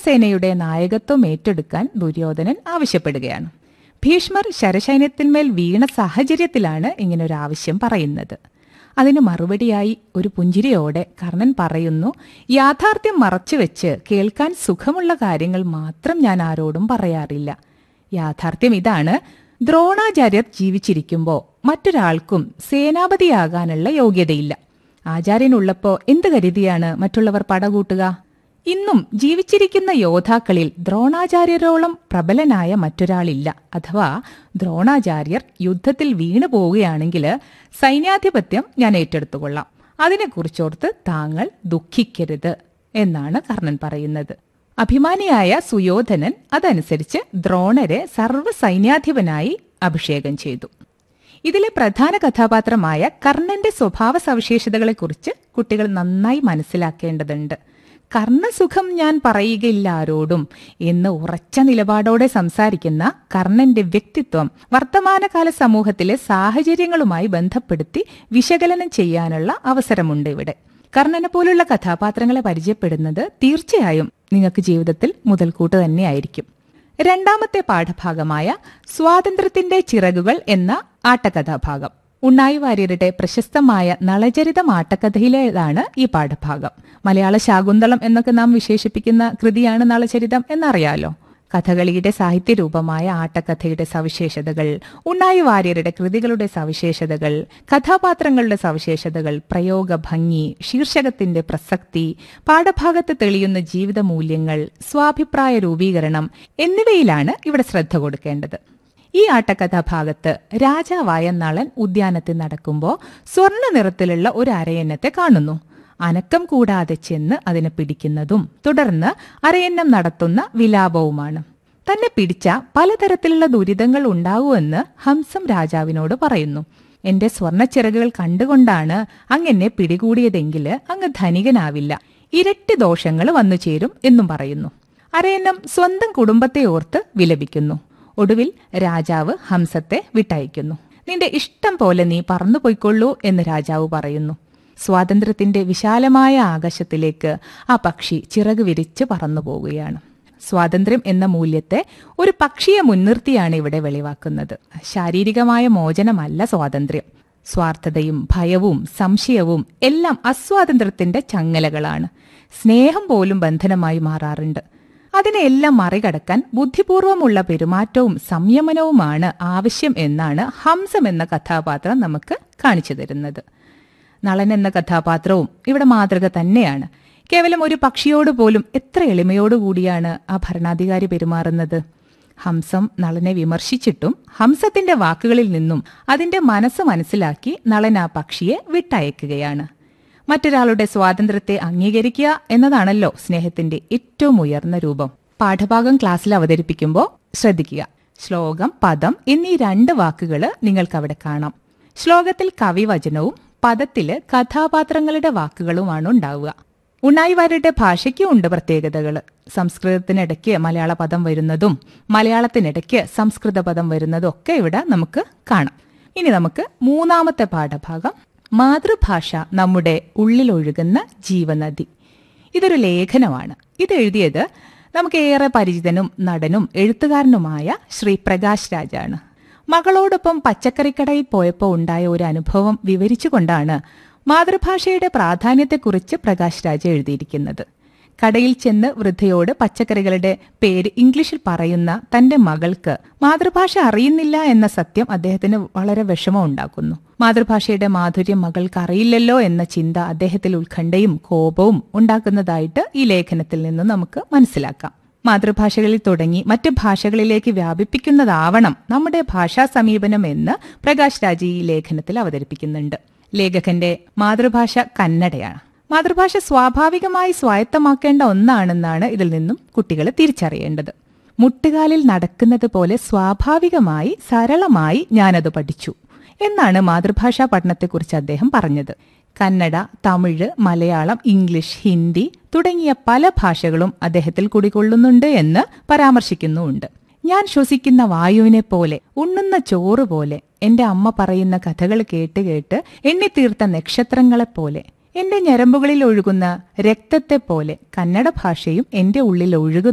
കൗരവസേനയുടെ നായകത്വം ഏറ്റെടുക്കാൻ ദുര്യോധനൻ ആവശ്യപ്പെടുകയാണ് ഭീഷ്മർ ശരശൈന്യത്തിന്മേൽ വീണ സാഹചര്യത്തിലാണ് ഇങ്ങനൊരു ആവശ്യം പറയുന്നത് അതിന് മറുപടിയായി ഒരു പുഞ്ചിരിയോടെ കർണൻ പറയുന്നു യാഥാർത്ഥ്യം മറച്ചുവെച്ച് കേൾക്കാൻ സുഖമുള്ള കാര്യങ്ങൾ മാത്രം ഞാൻ ആരോടും പറയാറില്ല യാഥാർത്ഥ്യം ഇതാണ് ദ്രോണാചാര്യർ ജീവിച്ചിരിക്കുമ്പോൾ മറ്റൊരാൾക്കും സേനാപതിയാകാനുള്ള യോഗ്യതയില്ല ആചാര്യനുള്ളപ്പോ എന്ത് കരുതിയാണ് മറ്റുള്ളവർ പടകൂട്ടുക ഇന്നും ജീവിച്ചിരിക്കുന്ന യോദ്ധാക്കളിൽ ദ്രോണാചാര്യരോളം പ്രബലനായ മറ്റൊരാളില്ല അഥവാ ദ്രോണാചാര്യർ യുദ്ധത്തിൽ വീണു പോവുകയാണെങ്കിൽ സൈന്യാധിപത്യം ഞാൻ ഏറ്റെടുത്തുകൊള്ളാം അതിനെക്കുറിച്ചോർത്ത് താങ്കൾ ദുഃഖിക്കരുത് എന്നാണ് കർണൻ പറയുന്നത് അഭിമാനിയായ സുയോധനൻ അതനുസരിച്ച് ദ്രോണരെ സർവ്വസൈന്യാധിപനായി അഭിഷേകം ചെയ്തു ഇതിലെ പ്രധാന കഥാപാത്രമായ കർണന്റെ സ്വഭാവ സവിശേഷതകളെക്കുറിച്ച് കുട്ടികൾ നന്നായി മനസ്സിലാക്കേണ്ടതുണ്ട് കർണസുഖം ഞാൻ പറയുകയില്ല ആരോടും എന്ന് ഉറച്ച നിലപാടോടെ സംസാരിക്കുന്ന കർണന്റെ വ്യക്തിത്വം വർത്തമാനകാല സമൂഹത്തിലെ സാഹചര്യങ്ങളുമായി ബന്ധപ്പെടുത്തി വിശകലനം ചെയ്യാനുള്ള അവസരമുണ്ട് ഇവിടെ കർണനെ പോലുള്ള കഥാപാത്രങ്ങളെ പരിചയപ്പെടുന്നത് തീർച്ചയായും നിങ്ങൾക്ക് ജീവിതത്തിൽ മുതൽക്കൂട്ട് തന്നെയായിരിക്കും രണ്ടാമത്തെ പാഠഭാഗമായ സ്വാതന്ത്ര്യത്തിന്റെ ചിറകുകൾ എന്ന ആട്ടകഥാഭാഗം ഉണ്ണായി വാര്യരുടെ പ്രശസ്തമായ നളചരിതം ആട്ടക്കഥയിലേതാണ് ഈ പാഠഭാഗം മലയാള ശാകുന്തളം എന്നൊക്കെ നാം വിശേഷിപ്പിക്കുന്ന കൃതിയാണ് നളചരിതം എന്നറിയാലോ കഥകളിയുടെ സാഹിത്യരൂപമായ ആട്ടക്കഥയുടെ സവിശേഷതകൾ ഉണ്ണായി വാര്യരുടെ കൃതികളുടെ സവിശേഷതകൾ കഥാപാത്രങ്ങളുടെ സവിശേഷതകൾ പ്രയോഗ ഭംഗി ശീർഷകത്തിന്റെ പ്രസക്തി പാഠഭാഗത്ത് തെളിയുന്ന ജീവിത മൂല്യങ്ങൾ സ്വാഭിപ്രായ രൂപീകരണം എന്നിവയിലാണ് ഇവിടെ ശ്രദ്ധ കൊടുക്കേണ്ടത് ഈ ആട്ടക്കഥാഭാഗത്ത് രാജാവായ നളൻ ഉദ്യാനത്തിൽ നടക്കുമ്പോൾ സ്വർണ്ണ നിറത്തിലുള്ള ഒരു അരയന്നത്തെ കാണുന്നു അനക്കം കൂടാതെ ചെന്ന് അതിനെ പിടിക്കുന്നതും തുടർന്ന് അരയന്നം നടത്തുന്ന വിലാപവുമാണ് തന്നെ പിടിച്ച പലതരത്തിലുള്ള ദുരിതങ്ങൾ ഉണ്ടാവുമെന്ന് ഹംസം രാജാവിനോട് പറയുന്നു എന്റെ സ്വർണ്ണച്ചിറകുകൾ കണ്ടുകൊണ്ടാണ് അങ്ങെന്നെ പിടികൂടിയതെങ്കിൽ അങ്ങ് ധനികനാവില്ല ഇരട്ടി ദോഷങ്ങൾ വന്നു ചേരും എന്നും പറയുന്നു അരയന്നം സ്വന്തം കുടുംബത്തെ ഓർത്ത് വിലപിക്കുന്നു ഒടുവിൽ രാജാവ് ഹംസത്തെ വിട്ടയക്കുന്നു നിന്റെ ഇഷ്ടം പോലെ നീ പറന്നു പോയിക്കൊള്ളൂ എന്ന് രാജാവ് പറയുന്നു സ്വാതന്ത്ര്യത്തിന്റെ വിശാലമായ ആകാശത്തിലേക്ക് ആ പക്ഷി ചിറക് വിരിച്ച് പറന്നു പോവുകയാണ് സ്വാതന്ത്ര്യം എന്ന മൂല്യത്തെ ഒരു പക്ഷിയെ മുൻനിർത്തിയാണ് ഇവിടെ വെളിവാക്കുന്നത് ശാരീരികമായ മോചനമല്ല സ്വാതന്ത്ര്യം സ്വാർത്ഥതയും ഭയവും സംശയവും എല്ലാം അസ്വാതന്ത്ര്യത്തിന്റെ ചങ്ങലകളാണ് സ്നേഹം പോലും ബന്ധനമായി മാറാറുണ്ട് അതിനെല്ലാം മറികടക്കാൻ ബുദ്ധിപൂർവമുള്ള പെരുമാറ്റവും സംയമനവുമാണ് ആവശ്യം എന്നാണ് ഹംസം എന്ന കഥാപാത്രം നമുക്ക് കാണിച്ചു തരുന്നത് നളൻ എന്ന കഥാപാത്രവും ഇവിടെ മാതൃക തന്നെയാണ് കേവലം ഒരു പക്ഷിയോട് പോലും എത്ര എളിമയോടുകൂടിയാണ് ആ ഭരണാധികാരി പെരുമാറുന്നത് ഹംസം നളനെ വിമർശിച്ചിട്ടും ഹംസത്തിന്റെ വാക്കുകളിൽ നിന്നും അതിന്റെ മനസ്സ് മനസ്സിലാക്കി നളൻ ആ പക്ഷിയെ വിട്ടയക്കുകയാണ് മറ്റൊരാളുടെ സ്വാതന്ത്ര്യത്തെ അംഗീകരിക്കുക എന്നതാണല്ലോ സ്നേഹത്തിന്റെ ഏറ്റവും ഉയർന്ന രൂപം പാഠഭാഗം ക്ലാസ്സിൽ അവതരിപ്പിക്കുമ്പോൾ ശ്രദ്ധിക്കുക ശ്ലോകം പദം എന്നീ രണ്ട് വാക്കുകൾ നിങ്ങൾക്ക് അവിടെ കാണാം ശ്ലോകത്തിൽ കവിവചനവും പദത്തില് കഥാപാത്രങ്ങളുടെ വാക്കുകളുമാണ് ഉണ്ടാവുക ഉണ്ണായി വാര്യരുടെ ഭാഷയ്ക്കും ഉണ്ട് പ്രത്യേകതകൾ സംസ്കൃതത്തിനിടയ്ക്ക് മലയാള പദം വരുന്നതും മലയാളത്തിനിടയ്ക്ക് സംസ്കൃത പദം വരുന്നതും ഒക്കെ ഇവിടെ നമുക്ക് കാണാം ഇനി നമുക്ക് മൂന്നാമത്തെ പാഠഭാഗം മാതൃഭാഷ നമ്മുടെ ഉള്ളിലൊഴുകുന്ന ജീവനദി ഇതൊരു ലേഖനമാണ് ഇത് എഴുതിയത് നമുക്ക് ഏറെ പരിചിതനും നടനും എഴുത്തുകാരനുമായ ശ്രീ പ്രകാശ് രാജാണ് മകളോടൊപ്പം പച്ചക്കറിക്കടയിൽ പോയപ്പോൾ ഉണ്ടായ ഒരു അനുഭവം വിവരിച്ചുകൊണ്ടാണ് മാതൃഭാഷയുടെ പ്രാധാന്യത്തെക്കുറിച്ച് പ്രകാശ് രാജ എഴുതിയിരിക്കുന്നത് കടയിൽ ചെന്ന് വൃദ്ധയോട് പച്ചക്കറികളുടെ പേര് ഇംഗ്ലീഷിൽ പറയുന്ന തന്റെ മകൾക്ക് മാതൃഭാഷ അറിയുന്നില്ല എന്ന സത്യം അദ്ദേഹത്തിന് വളരെ വിഷമം ഉണ്ടാക്കുന്നു മാതൃഭാഷയുടെ മാധുര്യം മകൾക്ക് അറിയില്ലല്ലോ എന്ന ചിന്ത അദ്ദേഹത്തിൽ ഉത്കണ്ഠയും കോപവും ഉണ്ടാക്കുന്നതായിട്ട് ഈ ലേഖനത്തിൽ നിന്ന് നമുക്ക് മനസ്സിലാക്കാം മാതൃഭാഷകളിൽ തുടങ്ങി മറ്റ് ഭാഷകളിലേക്ക് വ്യാപിപ്പിക്കുന്നതാവണം നമ്മുടെ ഭാഷാ സമീപനം എന്ന് പ്രകാശ് രാജ് ഈ ലേഖനത്തിൽ അവതരിപ്പിക്കുന്നുണ്ട് ലേഖകന്റെ മാതൃഭാഷ കന്നഡയാണ് മാതൃഭാഷ സ്വാഭാവികമായി സ്വായത്തമാക്കേണ്ട ഒന്നാണെന്നാണ് ഇതിൽ നിന്നും കുട്ടികൾ തിരിച്ചറിയേണ്ടത് മുട്ടുകാലിൽ നടക്കുന്നത് പോലെ സ്വാഭാവികമായി സരളമായി ഞാനത് പഠിച്ചു എന്നാണ് മാതൃഭാഷാ പഠനത്തെക്കുറിച്ച് അദ്ദേഹം പറഞ്ഞത് കന്നഡ തമിഴ് മലയാളം ഇംഗ്ലീഷ് ഹിന്ദി തുടങ്ങിയ പല ഭാഷകളും അദ്ദേഹത്തിൽ കുടികൊള്ളുന്നുണ്ട് എന്ന് പരാമർശിക്കുന്നുമുണ്ട് ഞാൻ ശ്വസിക്കുന്ന വായുവിനെ പോലെ ഉണ്ണുന്ന ചോറ് പോലെ എന്റെ അമ്മ പറയുന്ന കഥകൾ കേട്ട് കേട്ട് എണ്ണിത്തീർത്ത നക്ഷത്രങ്ങളെപ്പോലെ എന്റെ ഞരമ്പുകളിൽ ഒഴുകുന്ന രക്തത്തെ പോലെ കന്നഡ ഭാഷയും എന്റെ ഉള്ളിൽ ഒഴുകുന്നു